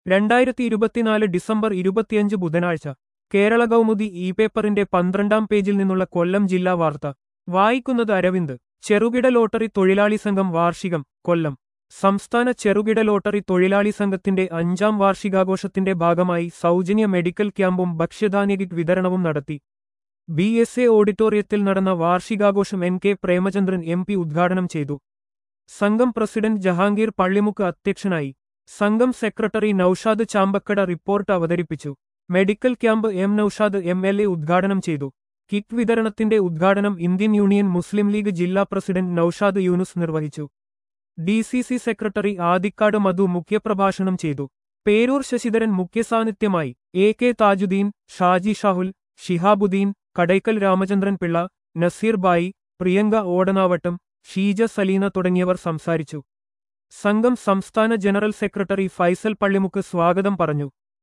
രണ്ടായിരത്തി ഇരുപത്തിനാല് ഡിസംബർ ഇരുപത്തിയഞ്ച് ബുധനാഴ്ച കേരള കൗമുദി ഇ പേപ്പറിന്റെ പന്ത്രണ്ടാം പേജിൽ നിന്നുള്ള കൊല്ലം ജില്ലാ വാർത്ത വായിക്കുന്നത് അരവിന്ദ് ചെറുകിട ലോട്ടറി തൊഴിലാളി സംഘം വാർഷികം കൊല്ലം സംസ്ഥാന ചെറുകിട ലോട്ടറി തൊഴിലാളി സംഘത്തിന്റെ അഞ്ചാം വാർഷികാഘോഷത്തിന്റെ ഭാഗമായി സൗജന്യ മെഡിക്കൽ ക്യാമ്പും ഭക്ഷ്യധാന്യ കിറ്റ് വിതരണവും നടത്തി ബി എസ് എ ഓഡിറ്റോറിയത്തിൽ നടന്ന വാർഷികാഘോഷം N K Premachandran M P ഉദ്ഘാടനം ചെയ്തു സംഘം പ്രസിഡന്റ് ജഹാംഗീർ പള്ളിമുക്ക് അധ്യക്ഷനായി സംഘം സെക്രട്ടറി നൌഷാദ് ചാമ്പക്കട റിപ്പോർട്ട് അവതരിപ്പിച്ചു medical camp M Naushad M L A ഉദ്ഘാടനം ചെയ്തു കിറ്റ് വിതരണത്തിന്റെ ഉദ്ഘാടനം ഇന്ത്യൻ യൂണിയൻ മുസ്ലിം ലീഗ് ജില്ലാ പ്രസിഡന്റ് നൌഷാദ് യൂനുസ് നിർവഹിച്ചു D C C secretary Adikkad Madhu മുഖ്യപ്രഭാഷണം ചെയ്തു പേരൂർ ശശിധരൻ മുഖ്യസാന്നിധ്യമായി എ കെ താജുദ്ദീൻ ഷാജി ഷാഹുൽ ഷിഹാബുദ്ദീൻ കടയ്ക്കൽ രാമചന്ദ്രൻ പിള്ള നസീർ ബായി പ്രിയങ്ക ഓടനാവട്ടം ഷീജ സലീന തുടങ്ങിയവർ സംസാരിച്ചു സംഘം സംസ്ഥാന ജനറൽ സെക്രട്ടറി ഫൈസൽ പള്ളിമുക്ക് സ്വാഗതം പറഞ്ഞു